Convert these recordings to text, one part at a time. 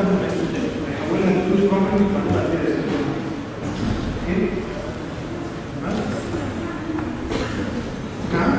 بدل ما يستخدم هيحولها لفلوس كومبلمنت بعد كده يستخدمها اوكي تمام نعم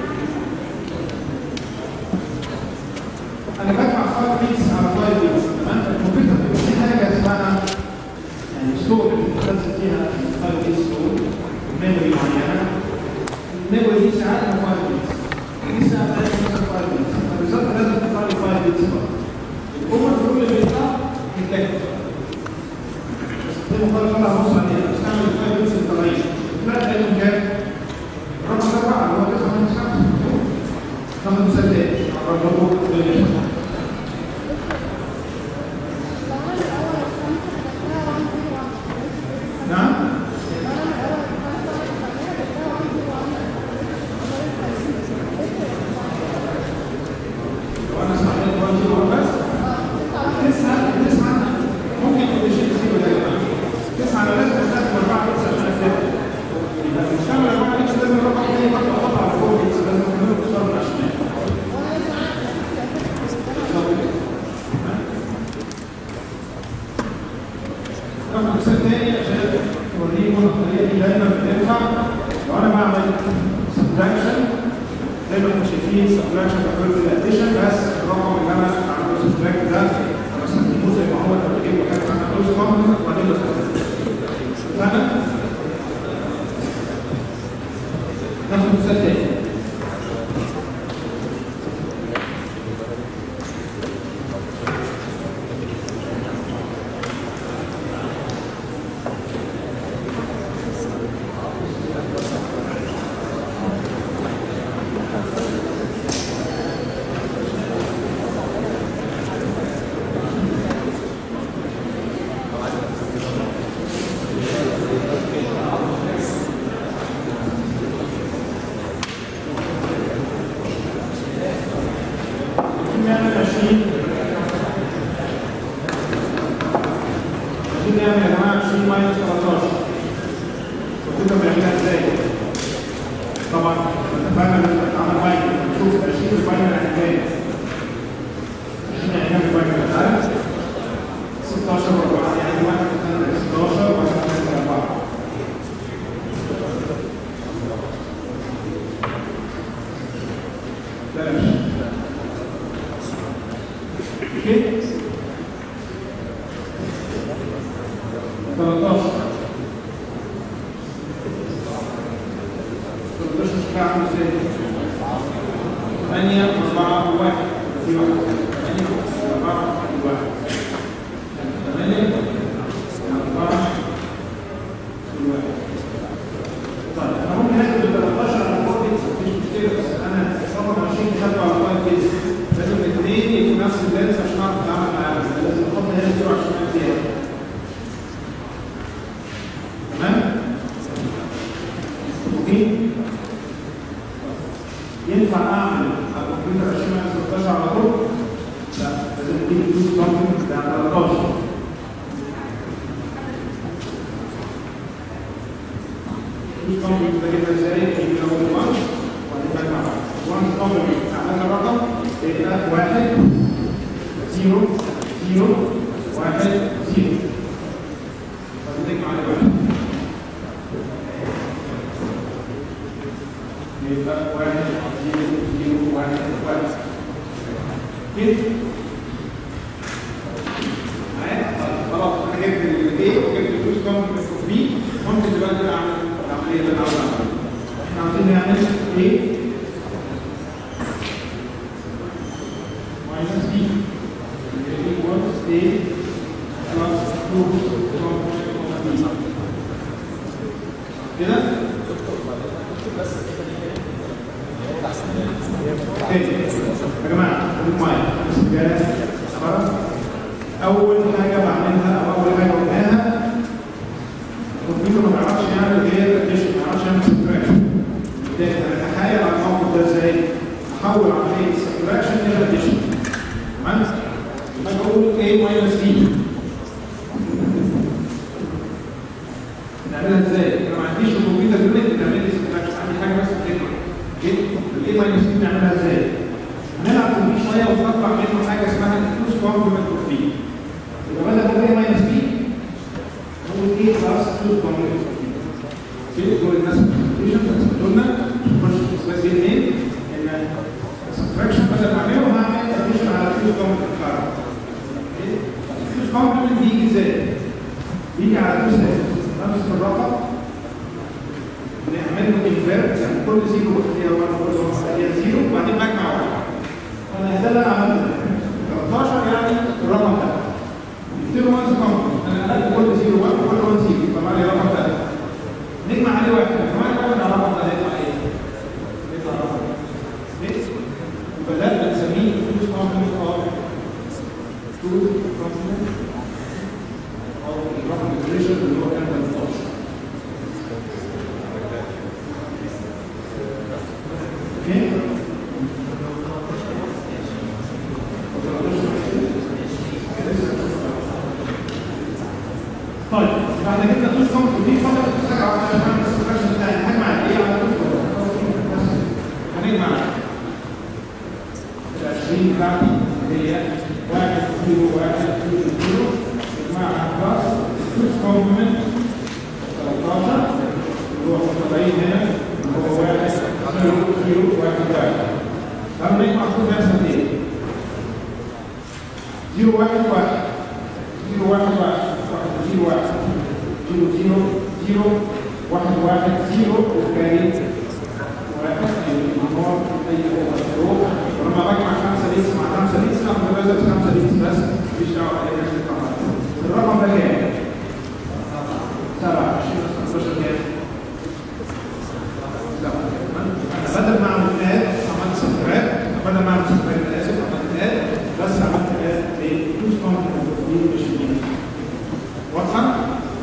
انا بجمع 5 بيتس على 5 بيتس تمام الكمبيوتر بيبقى فيه حاجه اسمها يعني ستور بتنزل فيها 5 بيتس ستور ميموري معينه الميموري دي ساعات 5 بيتس دي ساعات مثلا 5 بيتس فبالظبط لازم تطلع لي 5 بيتس برضه الاوفر فلو اللي بيطلع يتلكت زي ما قال طلع بص عليها استعمل 5 بيتس الطبيعيه لا تلاقيهم كام؟ رقم اربعه اللي هو 9 من 5 ناخد مسدات نقربه نعم لو انا استعملت 1 0 بس تسعه تسعه ممكن يكون شيء زيرو ده يا جماعه تسعه انا لازم استخدم 4 بيتس عشان افتكر يبقى بستعمل 4 بيتس لازم رقم ثاني برضه احط على 4 بيتس لازم اعمله بصوره من الشمال رقم مثال تاني عشان اوريكم الطريقه دي دايما بتنفع لو انا بعمل سبتراكشن زي ما احنا شايفين سبتراكشن بفرض الاديشن بس الرقم اللي انا عامله سبتراكت ده انا بستخدمه زي ما هو انا بجيب له حاجه اسمها كلوز كومبلمنت وبعدين بستخدمه فاهم؟ ناخد مثال تاني نعمل 20 عايزين نعمل يا جماعه 20 ماينس 13 وكده بنعملها ازاي؟ طبعا اتفقنا ان نعمل باينر نشوف 20 بالباينر يعني ازاي 20 يعني كام بالباينر انت عارف؟ 16 و4 يعني 1 16 و 1 4 بلاش اوكي 13 13 شكلها عامل ازاي؟ 8 4 1 في 1 8 4 1 8 4 1 طيب انا ممكن اكتب ال 13 على 4 بيتس مفيش مشكله بس انا رقم 20 كتبته على 5 بيتس لازم الاثنين يكونوا نفس اللينس عشان اعرف اتعامل معاهم لازم احط هنا زيرو عشان زياده تمام؟ اوكي؟ ينفع اعمل على الكمبيوتر 20 على 16 على طول؟ لا لازم اجيب فلوس كومبلمنت بتاع 13 فلوس كومبلمنت بجيبها ازاي؟ اجيب اول 1 وبعدين بجمع 1 كومبلمنت بتاع هذا الرقم يبقى 1 0 0 1 0 طب نجمع على واحد يبقى 1 0 0 1 1 كده معايا؟ طيب خلاص انا جبت الايه وجبت الفلوس كومبلمنت اوف بي ممكن دلوقتي اعمل العمليه اللي انا عاوز اعملها احنا عاوزين نعمل ايه؟ minus b equals a plus 2 from b كده؟ تاني يا جماعه خليكم معايا بس كده خلاص اول حاجه بعملها او اول حاجه قلناها الكمبيوتر ما بيعرفش يعمل غير اديشن ما بيعرفش يعمل سبتراكشن انا اتخيل على الموقف ده ازاي؟ احول عمليه سبتراكشن الى اديشن تمام؟ يبقى بقول a minus b نعملها ازاي؟ انا ما عنديش في الكمبيوتر يونت بتعمل لي سبتراكشن عندي حاجه بس كده الاي ماينس بي نعملها ازاي؟ هنلعب في دي شويه ونطلع منه حاجه اسمها الفلوس كومبلمنت اوف بي كومبلمنت كارد التوز كومبلمنت بيجي ازاي؟ بيجي على توز نفس الرقم نعمل له انفيرت يعني كل زيرو هي 1 هي زيرو وبعدين بجمع واحد انا ده اللي انا عملته 13 يعني الرقم ده يفتروا 1 كومبلمنت انا قلت كل زيرو 1 وكل 1 زيرو طبعا لي الرقم ده نجمع عليه واحد كمان ناخد على الرقم ده هيطلع ايه؟ يطلع رقم يبقى ده بنسميه توز كومبلمنت اوف توز كومبلمنت او الرقم الريشن اللي هو كان 13 اوكي؟ طيب بعد كده توز كومبلمنت في فتره بتسترجع عشان نعمل السبريشن بتاعي هنجمع ايه على توز كومبلمنت هنجمع العشرين بتاعتي اللي هي واحد زيرو واحد زيرو زيرو اجمعها بلس توز كومبلمنت 13 اللي هو 70 هنا اللي هو واحد زيرو زيرو واحد واحد طب نجمع كل ده سنتين زيرو واحد واحد زيرو واحد واحد واحد زيرو واحد زيرو زيرو زيرو واحد واحد زيرو والباقي واحد النور اي هو ولما بجمع خمسه ليس مع خمسه ليس اخد بس خمسه ليس بس مفيش دعوه باي حاجه طبعا الرقم ده كام؟ 27 15 كام؟ لا انا بدل ما اعمل اد عملت سبتراك بدل ما اعمل سبتراك انا اسف عملت اد بس عملت اد لتوز كومبلمنت دي مش دي واضحه؟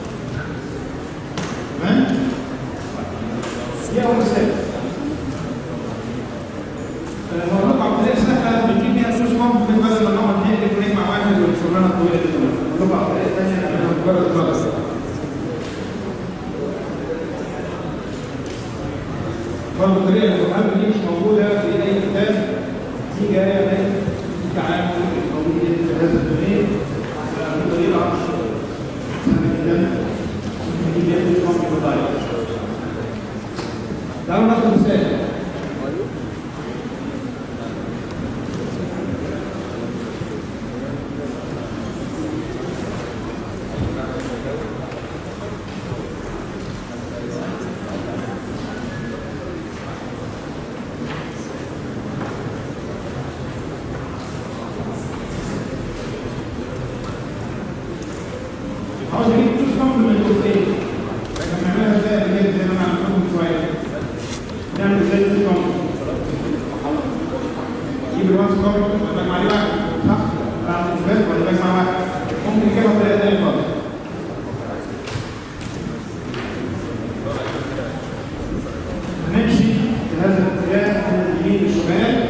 تمام؟ دي اول ستيب هو لكم عمليه سهله بنجيب بيها توز كومبلمنت بدل ما نقعد نقلب ونجمع واحد والشغلانه الطويله دي كلها لكم عمليه ثانيه نعملها مجرد بلس برضه الطريقه اللي بحب دي مش موجوده في اي كتاب دي جايه من التعامل الموجود في هذا الدومين في طريقه سهله جدا دي بياخد كومبلمنت دايت تعالوا ناخد مثال عاوز اجيب توز كومبلمنت اوف ايه؟ لما نعملها ازاي اللي هي زي ما انا عملت لكم شويه نعمل ازاي توز كومبلمنت اجيب الوانس كومبلمنت بجمع عليه واحد صح؟ بعمل اثبات ولا بجمع واحد ممكن نجيبها بطريقه ثانيه خالص هنمشي في هذا الاتجاه من اليمين للشمال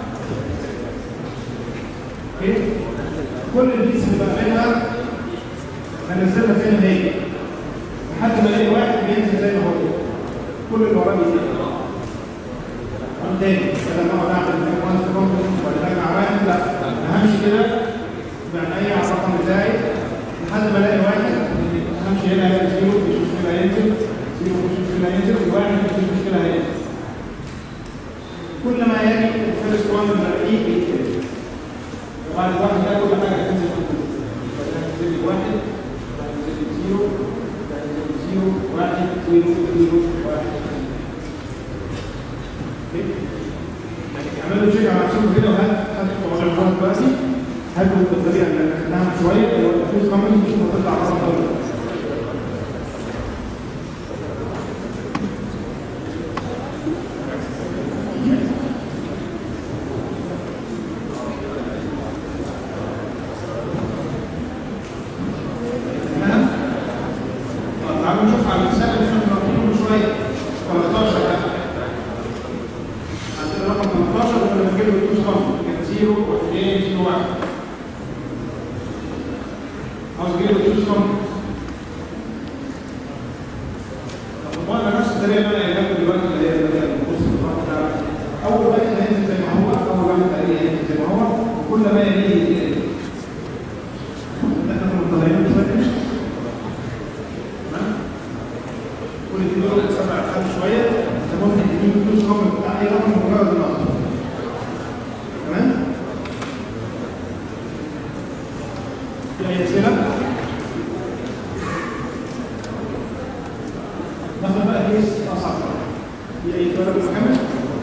اوكي كل البيس اللي بعملها هنزلها فين هي لحد ما الاقي واحد بينزل زي ما هو كل اللي وراه بينزل قام تاني بدل ما اقعد اعمل وان كومبلمنت ولا اجمع واحد لا انا همشي كده بعينيا على الرقم بتاعي لحد ما الاقي واحد همشي هنا الاقي زيرو مفيش مشكله هينزل زيرو مفيش مشكله هينزل وواحد مفيش مشكله هينزل كل ما يجي الفيرست وان بلاقيه بيتكلم وبعد الواحد ده كل حاجه هتنزل هتنزل واحد هتنزل زيرو هتنزل زيرو واحد زيرو زيرو واحد اعملوا تشيك على نفسكم كده وهات هات الموضوع دلوقتي هاتوا الطريقه اللي خدناها من شويه اللي هو الفلوس كمان مش هتطلع على الطريقه تمام؟ طب تعالوا نشوف على المثال اللي احنا بنقوله من شويه 13 ده عندنا رقم 13 كنا بنجيب له الفلوس كام؟ كان 0 و2 0 1 عاوز اجيب له الفلوس كام؟ طب والله نفس الطريقه اللي انا قايلها لكم دلوقتي اللي هي اللي هي بص الرقم ده اول واحد هينزل زي ما هو اول واحد تقريبا هينزل زي ما هو وكل ما يليه يقل احنا كنا مطلعين دلوقتي تمام كل دي دول سبع خمس شويه انت ممكن تجيب فلوس رقم بتاع اي رقم مجرد النقط تمام في اي اسئله؟ ناخد بقى كيس اصعب في اي سؤال مكمل؟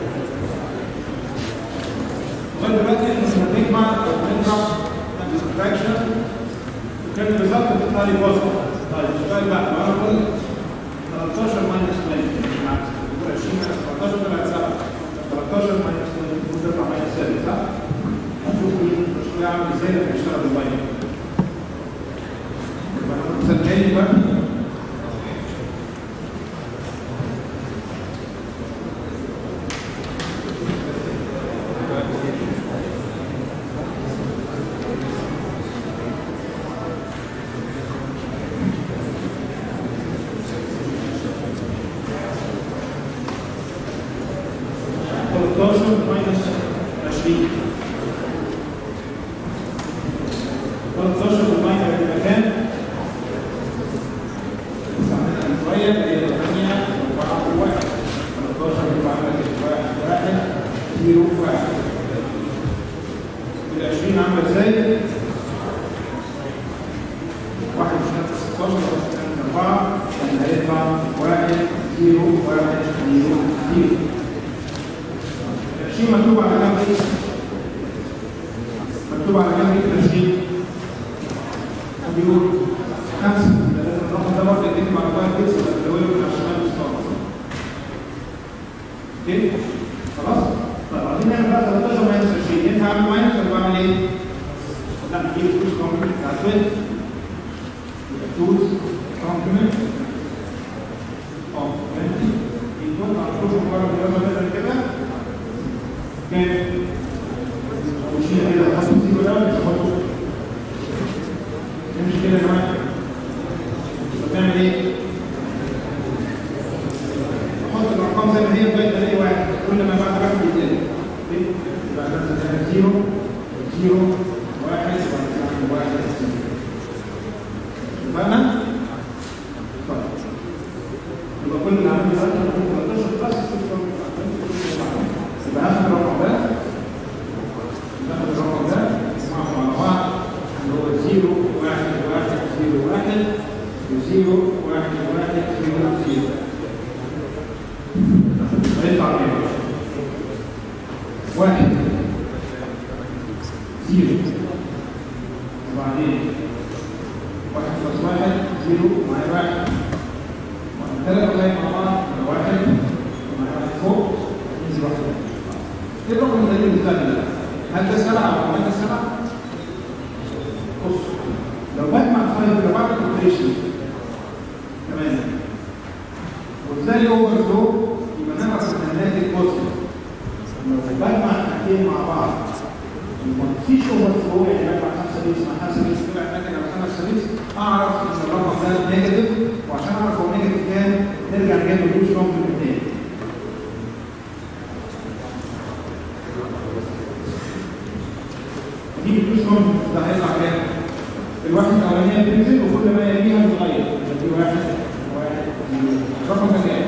لغايه دلوقتي احنا بنجمع او بنطرح السبتراكشن وكان الريزلت بتطلع لي بوزيتيف طيب السؤال بقى لو انا قلت 13 ماينس 20 بالعكس 20 ماينس 13 طلعت 7 13 ماينس 20 المفروض تطلع ماينس 7 صح؟ هنشوف مين التشكيل عامل ازاي لما يشتغل بالباينري مثال تاني بقى ماينس 20 13 بالماينر يبقى كام؟ شوية هي 8 4 1 13 بالماينر 1 1 0 1 ال 20 عاملة ازاي؟ 1 في 16 4 يعني هيطلع 1 0 1 0 0 20 مكتوب على جنب ايه؟ مكتوب على جنب ايه 20 بيقول خمسة الرقم ده برضه يتكتب على فايل بيتس ولا تدوله من على الشمال بالصوت اوكي خلاص؟ طيب عايزين نعمل بقى 13 ماينس 20 ينفع اعمل ماينس ولا بعمل ايه؟ لا نجيب التوز كومبلمنت بتاع الفيل التوز كومبلمنت كومبلمنت يكون على طول مجرد يلا نقدر كده كام؟ ونشيل كده حسب الزيرو ده ونحطه مش كده يا جماعه بتعمل ايه؟ احط الارقام زي ما هي لغايه ما الاقي واحد كل ما بعد واحد بيزيد يبقى مثلا زيرو زيرو واحد واحد واحد اتفقنا؟ طيب يبقى كل اللي عملنا دلوقتي 13 بس يبقى هاخد الرقم ده ناخد الرقم ده نسمعهم على بعض اللي هو 0 1 1 0 1 و0 1 1 0 0 هيطلع كام؟ واحد زيرو وبعدين واحد بلس واحد زيرو معايا واحد ثلاثة لغاية مع بعض واحد ومعايا واحد فوق ينزل واحد ايه الرقم اللي اللي ده؟ هل ده سبعة ولا ده سبعة؟ بص لو بجمع فايل لو بعمل كومبريشن تمام وازاي اوفر فلو يبقى نعرف ان الناتج بوزيتيف لو بجمع حاجتين مع بعض وما فيش اوفر فلو يعني بجمع 5 بيس مع 5 بيس طلع ناتج على 5 بيس اعرف ان الرقم ده نيجاتيف وعشان اعرف هو نيجاتيف كام نرجع نجيب الدوس كومبلمنت تاني دي الدوس كومبلمنت ده هيطلع كام؟ الواحد الاولانيه بتنزل وكل ما يليها بتتغير دي واحد واحد الرقم ده كام؟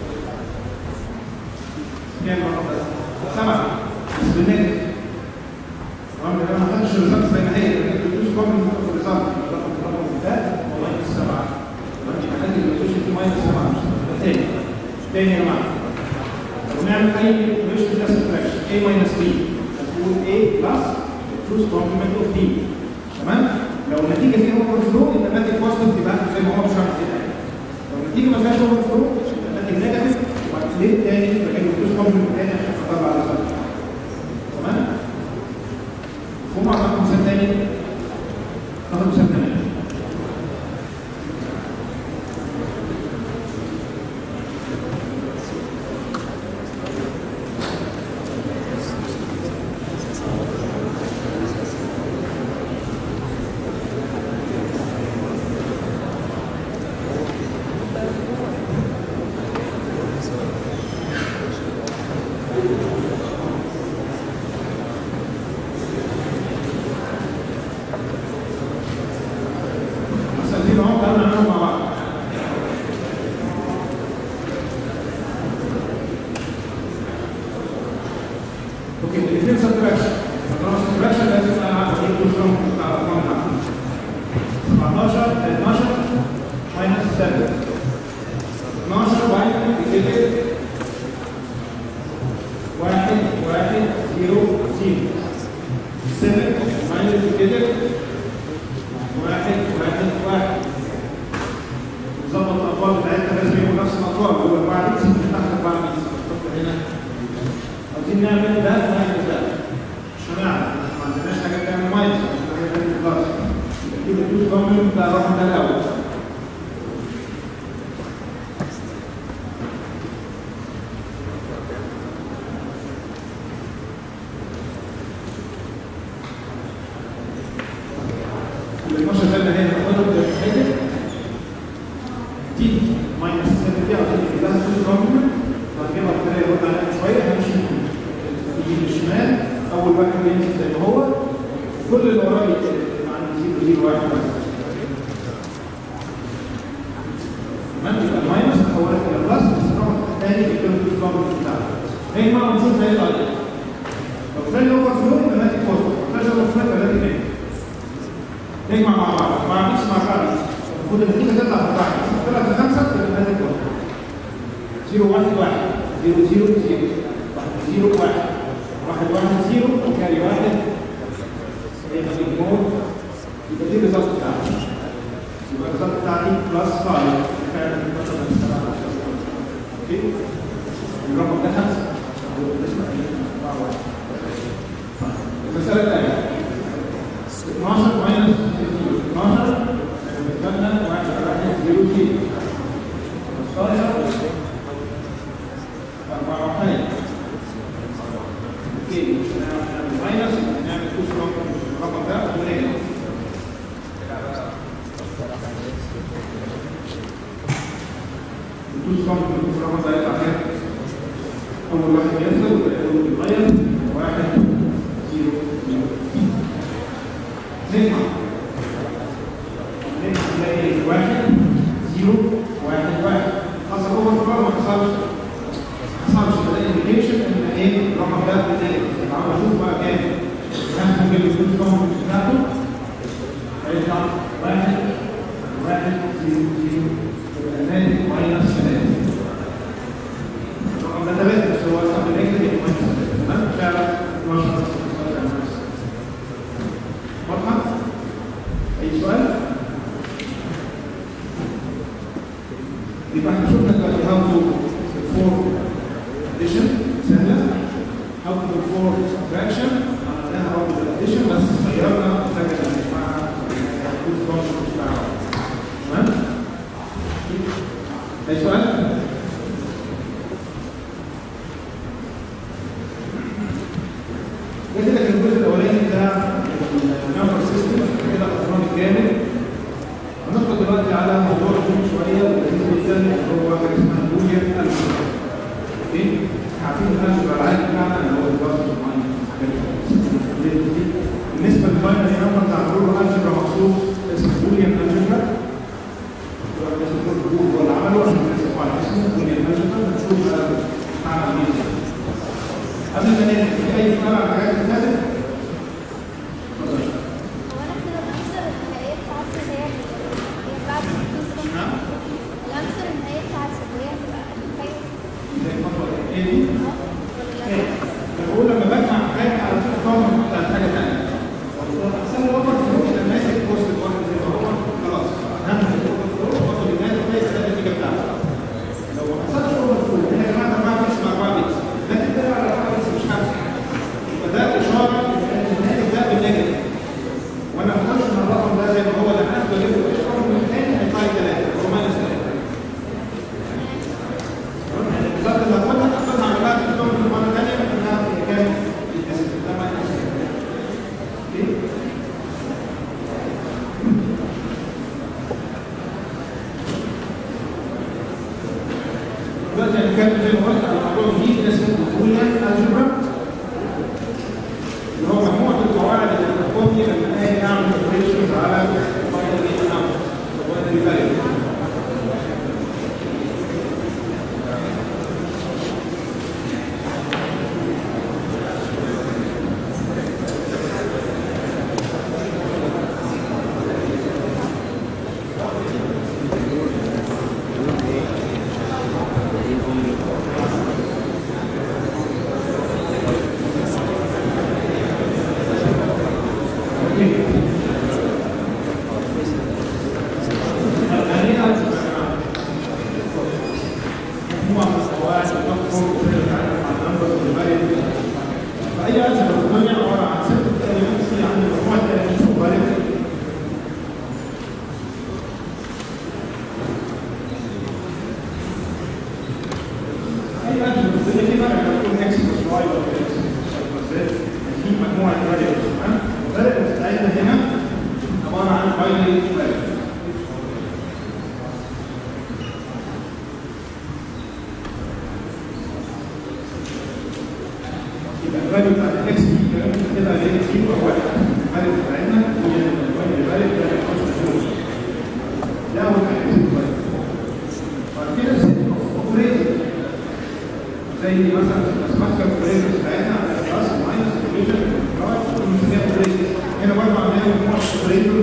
كام الرقم ده؟ سبعه بس بالنجم تمام انا ما خدتش الريزلت زي ما هي الدوس كومبلمنت في الريزلت الرقم الرقم ده هو ماينس سبعه تمام يبقى هذه الريزولوشن دي ماينس سبعه مش هتبقى تاني تاني يا جماعه لو نعمل اي ريليشن ده سبتراكشن A ماينس B هتقول A بلس الدوس كومبلمنت اوف D تمام؟ لو النتيجه فيها اوفر فلو يبقى الناتج بوزيتيف يبقى زي ما هو مش هعمل كده لو النتيجه ما فيهاش اوفر فلو يبقى الناتج نيجاتيف وبعدين تاني بجيب الدوس كومبلمنت تاني عشان اطلع على الفرق تمام؟ مفهوم على مثال تاني؟ ناخد مثال تاني كده واحد واحد واحد نظبط الاطوال بتاعتنا لازم يبقوا نفس الاطوال هو 4 اكس من تحت 4 اكس نحط هنا عاوزين نعمل ده ونعمل ده مش هنعرف ما عندناش حاجه تعمل ماينس حاجه تعمل بلس يبقى كده الدوس كومبلمنت ده الرقم ده الاول ال 12 زي ما هي هناخدها بالحاجه دي ماينس 7 دي عشان يبقى لها دوس كومبلمنت بعد كده ربنا يرد عليها شويه هنمشي يجي للشمال اول واحد يمشي زي ما هو كل اللي وراه مع 0 0 1 بس تمام يبقى الماينس تحولت الى بلس بس الرقم الثاني بيكون الدوس كومبلمنت بتاعها هي ما نشوف هيطلع ايه لو طلع اوفر فلو يبقى ناتج بوزيتيف لو طلع اوفر فلو يبقى ناتج نيجاتيف نجمع مع بعض مع نفس مع بعض المفروض النتيجه تطلع في واحد طلع في خمسه يبقى ناتج بوزيتيف 0 1 1 0 0 0 1 0 1 1 1 0 وكاري 1 يبقى مجموع يبقى دي الريزلت بتاعتي يبقى الريزلت بتاعتي بلس 5 فعلا اوكي الرقم ده 5 المسألة الثانية 12 ماينس 12 بالنسبة 1 1 0 0 15 44 اوكي نعمل ماينس نعمل كوس الرقم ده ونجد الكوس رقم الكوس الرقم ده يطلع كام؟ أول واحد ينزل والأول يتغير واحد زيرو زيرو نجمع نجمع نلاقي واحد زيرو واحد واحد حصل اوفر فلو ما حصلش ما حصلش ده انديكيشن ان ايه الرقم ده بتاعي تعالوا نشوف بقى كام هناخد الفلوس كومبلكس بتاعته هيطلع واحد واحد زيرو زيرو يبقى ناتج ماينس ثلاثة الرقم ده ثلاثة بس هو اصلا نيجاتيف يبقى ماينس ثلاثة تمام فعلا 12 واضحة؟ أي سؤال؟ يبقى احنا شفنا دلوقتي هاو تو فور اديشن سهلة هاو تو فور سبتراكشن عملناها برضه بالاديشن بس غيرنا حاجة اللي ينفعها الجزء ده مش بتاعها تمام؟ أي سؤال؟ ده كده كان الجزء الاولاني بتاع النمبر سيستم كده الاطفال الجامد هندخل دلوقتي على موضوع مهم شويه ولذيذ جدا هو حاجه اسمها بوليان الجبرا اوكي عارفين الالجبرا العادي بتاعنا اللي هو الباس والماين بالنسبه للباينري نمبر تعملوا له الجبرا مخصوص اسمه بوليان الجبرا هو اللي عمله عشان الناس يبقوا على اسمه بوليان الجبرا بنشوف معنى ايه قبل ما ننهي في اي سؤال على الحاجات اللي فاتت؟ اتفضل. هو انا كده العنصر النهائية بتاعتي هي هي بتاعت الكوز نعم. العنصر النهائية بتاعتي اللي هي هتبقى الفايدة زي ما اتفضل. ايه دي؟ ولا ايه؟ لا؟ انا بقول لما بجمع حاجه على طول طبعا بتاعت حاجه ثانيه. احسن اوفر فلو انا ماسك بوست الواحد زي ما هو خلاص همسك اوفر فلو واخد الناتج ده يبقى ده النتيجه بتاعتي. لو ما حصلش اوفر فلو هنا يا جماعه 4 بيكس مع 4 بيكس الناتج ده على 4 بيكس مش 5 يبقى ده اشاره ان الناتج ده بالنيجاتيف وانا ما اقدرش ان الرقم ده زي ما هو ده انا بجيب له اشاره من الثاني هيطلع لي 3 هو ماينس 3 بالظبط اللي هاخدها هاخدها على بعض الاسبوع في المره الثانيه انها هي كام؟ ده ماينس 3 اوكي؟ دلوقتي هنتكلم زي ما قلت على موضوع جديد اسمه بوليان الجبرا اللي هو مجموعه القواعد اللي بتحكمني لما اجي اعمل اوبريشنز على باينري نمبر باينري فاليو عباره عن باينري فاليو يبقى الفاليو بتاعت الاكس دي كده اللي هي زيرو او واحد الفاليو بتاعتنا هي الفاليو ده ده اول حاجه بعد كده ست اوبريتور زي مثلا الاسماك اوبريتور بتاعتنا على بلس ماينس اوبريشن بنسميها اوبريتور هنا برضه عندنا مجموعه اوبريتور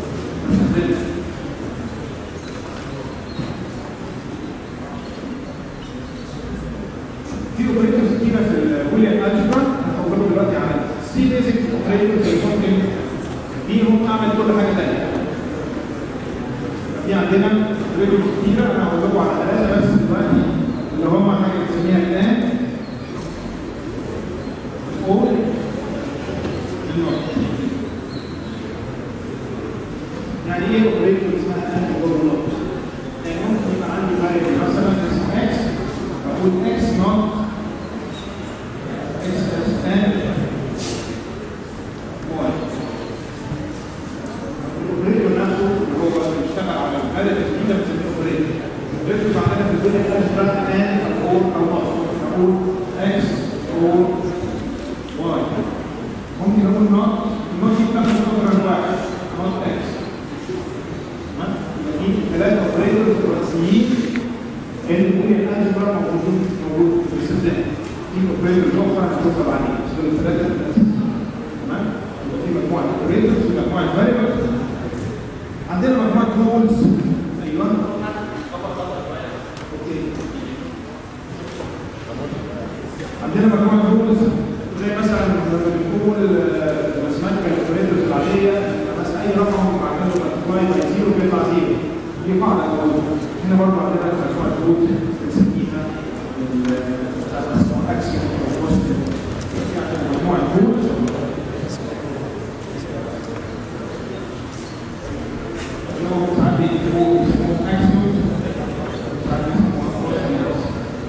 في اوبريتورز كتيره في البوليان الجبرا هنفوضكم دلوقتي على سي بيزك اوبريتورز اللي ممكن بيهم اعمل كل حاجه ثانيه في عندنا اوبريتورز كتيره انا هقول لكم على ثلاثه بس دلوقتي اللي هم حاجه بنسميها كلام اور النوت يعني ايه اوبريتور اسمها كلام اور نوت؟ يعني ممكن يبقى عندي فاريبل مثلا اسمه اكس اقول اكس نوت اكس ستاند واي الاوبريتور نفسه اللي هو بيشتغل على الآلة الجديدة بنسميه اوبريتور الاوبريتور عندنا في الدنيا الأجبر ان اور او نوت اقول اكس اور واي ممكن اقول نوت النوت دي بتاخد اكتر واحد نوت اكس تمام يبقى دي ثلاثة اوبريتورز رئيسيين اللي ممكن الأجبر موجودين موجود في الاستخدام في اوبريتور اخرى هنشوفها بعدين بس دول الثلاثة الأساسيين تمام يبقى في مجموعة اوبريتورز في مجموعة فاريبلز عندنا مجموعة تولز ايوه اوكي عندنا مجموعة تولز زي مثلا لما بنقول الماثيماتيكال اوبريتورز العادية مثلا أي رقم بعمله مالتيبلاي باي زيرو بيطلع زيرو دي قاعدة هنا برضه عندنا مجموعة تولز بنسميها اكسيوم او بوزيتيف يعني مجموعة تولز اللي هو ساعات بيكتبوه اسمه اكسيوم ساعات بيسموها بوزيتيف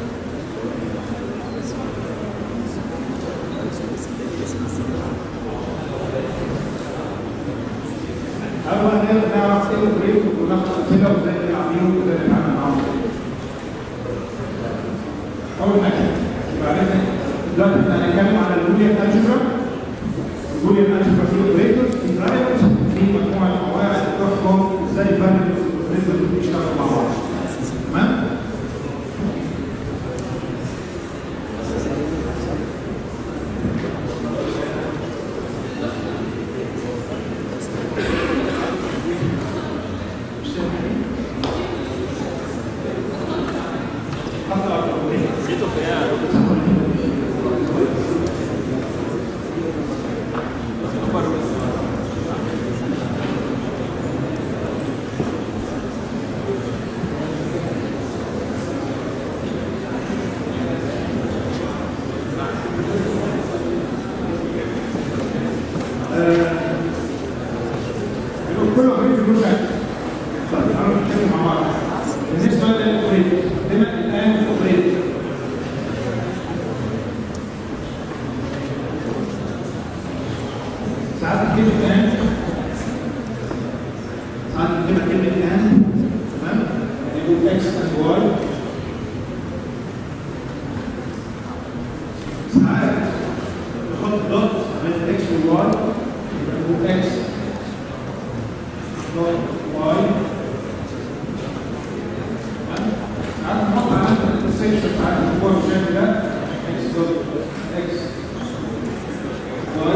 أول ما نعرف إيه البريك وناخد أمثلة وإزاي نلعبيهم وإزاي نتعامل معاهم. أول حاجة يبقى عرفنا دلوقتي إحنا هنتكلم على البوليان ألجبرا. البوليان ألجبرا فيه أوبريتورز في فاريبلز في مجموعة قواعد تحكم إزاي الفاريبلز والأوبريتورز بيشتغلوا مع بعض. تمام؟ حتى الأوبريتورز كل اوبريتور له شكل. طيب تعالوا نتكلم مع بعض. بالنسبه للاوبريتور عندنا الان اوبريتور. ساعات كلمه ان ساعات كلمه كلمه ان تمام؟ يقول اكس از واي ساعات نحط دوت بين الاكس والواي يبقى نقول اكس دوت واي ساعات نحط علامة الانترسكشن ساعات هو بالشكل ده اكس دوت اكس واي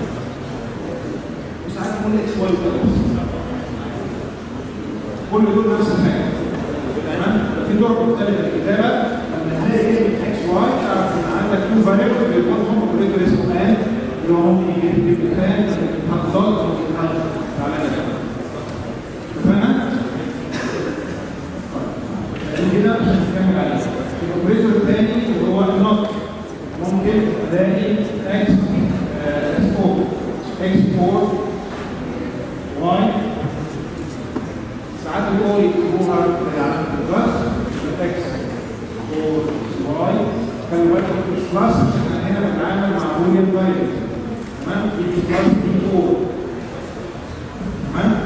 وساعات نقول اكس واي وخلاص كل دول نفس الحاجة تمام في طرق مختلفة للكتابة لما تلاقي كلمة اكس واي تعرف ان عندك تو فاريبل بيضمهم اوبريتور اسمه ان اللي هو ممكن يجي يجيب كان يتحط ضغط او يتحط على كده اتفقنا؟ طيب كده عشان نكمل عليه الاوبريتور الثاني اللي هو النوت ممكن الاقي اكس اس 4 اكس 4 واي ساعات الاو يكتبوها بعلامة البلس اكس 4 واي خلي بالك مش بلس عشان احنا هنا بنتعامل مع بوليان فاريبل تمام دي مش بلس دي 4 تمام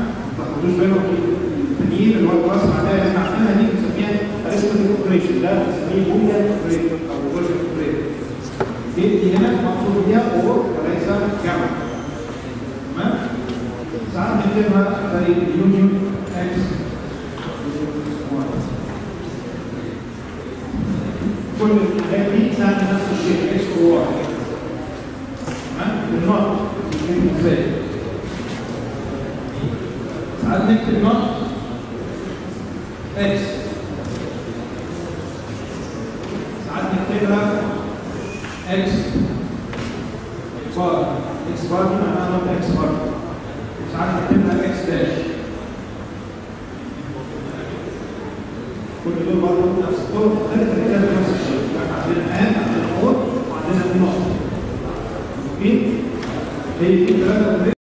خدوش بالكم التانيين اللي هو الكلاس العاديه اللي احنا عارفينها دي بنسميها اريثمتيك اوبريشن ده بنسميه بوليان اوبريتور او لوجيك اوبريتور دي دي هنا مقصود بيها اور وليس جمع تمام ساعات بنكتبها زي يونيون اكس كل الحاجات دي تعمل نفس الشيء اكس او واي تمام النقط بتتكتب ازاي ساعات نكتب نقط اكس ساعات نكتبها اكس بار اكس بار دي معناها نقطة اكس بار ساعات نكتبها اكس داش كل دول برضه نفس الطرق مختلفة لكتابة نفس الشيء يعني عندنا ان عندنا اور وعندنا نقط اوكي هي دي